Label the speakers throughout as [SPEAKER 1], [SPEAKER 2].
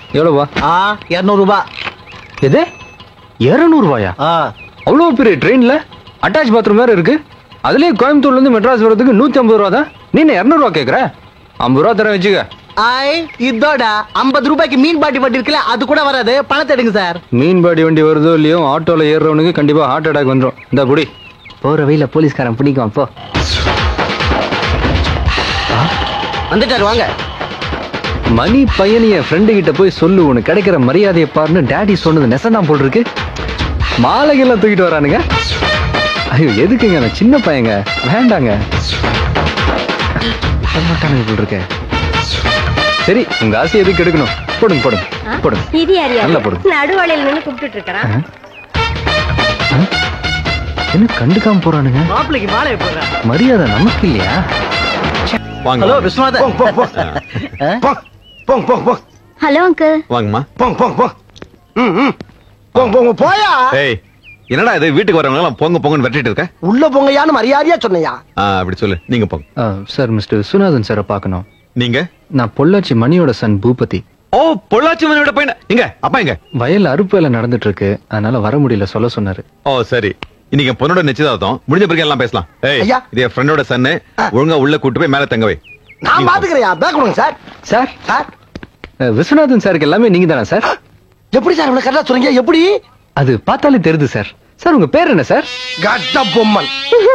[SPEAKER 1] எவ்வளோவா
[SPEAKER 2] ஆ இருநூறு ரூபாய்
[SPEAKER 1] எது இரநூறுவாயா
[SPEAKER 2] ஆ
[SPEAKER 1] அவ்வளோ பெரிய ட்ரெயின்ல அட்டாச் பாத்ரூம் வேற இருக்கு அதுலயே கோயம்புத்தூர்ல இருந்து மெட்ராஸ் வரதுக்கு நூத்தி ஐம்பது ரூபா தான் நீ என்ன இரநூறுவா கேக்குற ஐம்பது ரூபா தரேன் வச்சுக்க
[SPEAKER 2] ஐ இதோட ஐம்பது ரூபாய்க்கு மீன் பாட்டி வட்டி இருக்குல்ல அது கூட வராது பணத்தை எடுங்க சார்
[SPEAKER 1] மீன் பாடி வண்டி வருதோ இல்லையோ ஆட்டோல ஏறுறவனுக்கு கண்டிப்பா ஹார்ட் அட்டாக் வந்துடும் இந்த புடி
[SPEAKER 2] போற வழியில போலீஸ்காரன் பிடிக்கும் போ வந்துட்டாரு வாங்க
[SPEAKER 1] மணி பையன் என் ஃப்ரெண்டு கிட்ட போய் சொல்லு உனக்கு கிடைக்கிற மரியாதையை பாருன்னு டேடி சொன்னது நெசந்தான் போல் இருக்கு மாலைகள்லாம் தூக்கிட்டு வரானுங்க ஐயோ எதுக்குங்க நான் சின்ன பையங்க வேண்டாங்க வரமாட்டானுங்க போல் இருக்க சரி உங்க ஆசை எதுக்கு எடுக்கணும் போடுங்க போடுங்க போடுங்க
[SPEAKER 3] இது யார் யார்
[SPEAKER 1] நல்லா போடுங்க.
[SPEAKER 3] நடுவழியில் நின்னு கூப்பிட்டுட்டு இருக்கிறான்
[SPEAKER 1] என்ன கண்டுக்காம போறானுங்க
[SPEAKER 2] மாப்பிளைக்கு மாலை போடுறேன்
[SPEAKER 1] மரியாதை நமக்கு இல்லையா
[SPEAKER 4] வாங்க
[SPEAKER 2] ஹலோ விஸ்வநாதன்
[SPEAKER 5] போங்க போங்க போங்க போங்க போங்க
[SPEAKER 3] ஹலோ அங்கிள்
[SPEAKER 4] வாங்கம்மா
[SPEAKER 5] போங்க போங்க போங்க ம் ம் போங்க போங்க போயா
[SPEAKER 4] ஏய் என்னடா இது வீட்டுக்கு வரவங்க எல்லாம் பொங்க பொங்கன்னு வெட்டிட்டு இருக்க
[SPEAKER 5] உள்ள போங்கயான்னு மரியாதையா சொன்னையா
[SPEAKER 4] ஆ, அப்படி சொல்லு நீங்க போங்க
[SPEAKER 1] சார் மிஸ்டர் விஸ்வநாதன் சாரை பார்க்கணும்
[SPEAKER 4] நீங்க
[SPEAKER 1] நான் பொள்ளாச்சி மணியோட சன் பூபதி
[SPEAKER 4] ஓ பொள்ளாச்சி மனையோட பையன் இங்க அப்பா எங்க
[SPEAKER 1] வயல் அறுப்பு வேலை நடந்துட்டு இருக்கு அதனால வர முடியல சொல்ல சொன்னாரு
[SPEAKER 4] ஓ சரி இன்னைக்கு என் பொண்ணோட நிச்சயதார்த்தம் முடிஞ்ச பிறகு எல்லாம் பேசலாம் ஏய்
[SPEAKER 5] ஐயா.
[SPEAKER 4] இது என் ஃப்ரெண்டோட சன்னு ஒழுங்கா உள்ள கூட்டு போய் மேல தங்க வை
[SPEAKER 5] நான் பாத்துக்கிறேன் பேக் கொடுங்க சார்
[SPEAKER 1] சார்
[SPEAKER 5] சார்
[SPEAKER 1] அஹ், விஸ்வநாதன் சாருக்கு எல்லாமே நீங்க தானே சார்
[SPEAKER 5] எப்படி சார் இவ்வளவு கரெக்டா சொல்றீங்க எப்படி
[SPEAKER 1] அது பார்த்தாலே தெரியுது சார் சார் உங்க பேர் என்ன sir
[SPEAKER 5] Kattabomman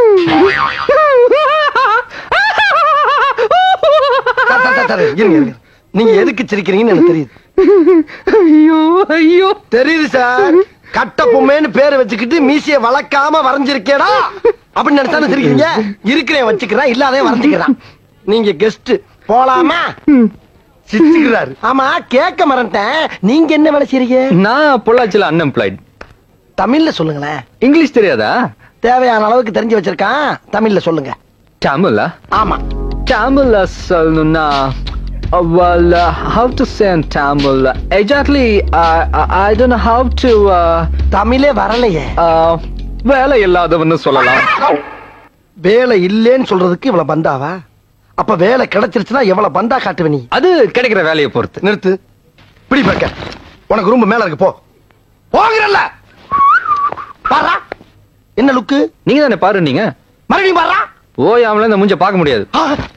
[SPEAKER 5] sir, sir, sir, sir, இருங்க, இருங்க. நீங்க எதுக்கு சிரிக்கிறீங்கன்னு எனக்கு தெரியுது
[SPEAKER 1] ஐயோ ஐயோ
[SPEAKER 5] தெரியுது சார் கட்ட பொம்மைன்னு பேரை வச்சுக்கிட்டு மீசைய வளர்க்காம வரைஞ்சிருக்கேடா அப்படின்னு நினைச்சானே சிரிக்கிறீங்க இருக்கிறேன் வச்சுக்கிறேன் இல்லாதே வரைஞ்சுக்கிறான் நீங்க கெஸ்ட் போலாமா சிரிச்சுக்கிறாரு ஆமா கேட்க மறந்துட்டேன் நீங்க என்ன வேலை செய்றீங்க
[SPEAKER 1] நான் பொள்ளாச்சியில் அன்எம்ப்ளாய்ட்
[SPEAKER 5] தமிழ்ல சொல்லுங்களேன்
[SPEAKER 1] இங்கிலீஷ் தெரியாதா
[SPEAKER 5] தேவையான அளவுக்கு தெரிஞ்சு வச்சிருக்கான் தமிழ்ல சொல்லுங்க
[SPEAKER 1] தமிழா
[SPEAKER 5] ஆமா
[SPEAKER 1] தமிழ்ல சொல்லணும்னா well uh, how to say in Tamil exactly I, I, I don't know how to uh,
[SPEAKER 5] தமிழே வரலையே
[SPEAKER 1] uh, வேலை இல்லாதவன்னு சொல்லலாம்
[SPEAKER 5] வேலை இல்லேன்னு சொல்றதுக்கு இவ்வளவு பந்தாவா அப்ப வேலை கிடைச்சிருச்சுன்னா எவ்வளவு பந்தா காட்டுவ நீ
[SPEAKER 1] அது கிடைக்கிற வேலையை பொறுத்து
[SPEAKER 5] நிறுத்து பிடி பக்க உனக்கு ரூம் மேல இருக்கு போ போகிறல்ல பாரா என்ன லுக்கு
[SPEAKER 1] நீங்க தானே பாரு நீங்க
[SPEAKER 5] மறுபடியும் பாரா
[SPEAKER 1] ஓயாமல இந்த மூஞ்ச பார்க்க முடியாது
[SPEAKER 5] ஆ,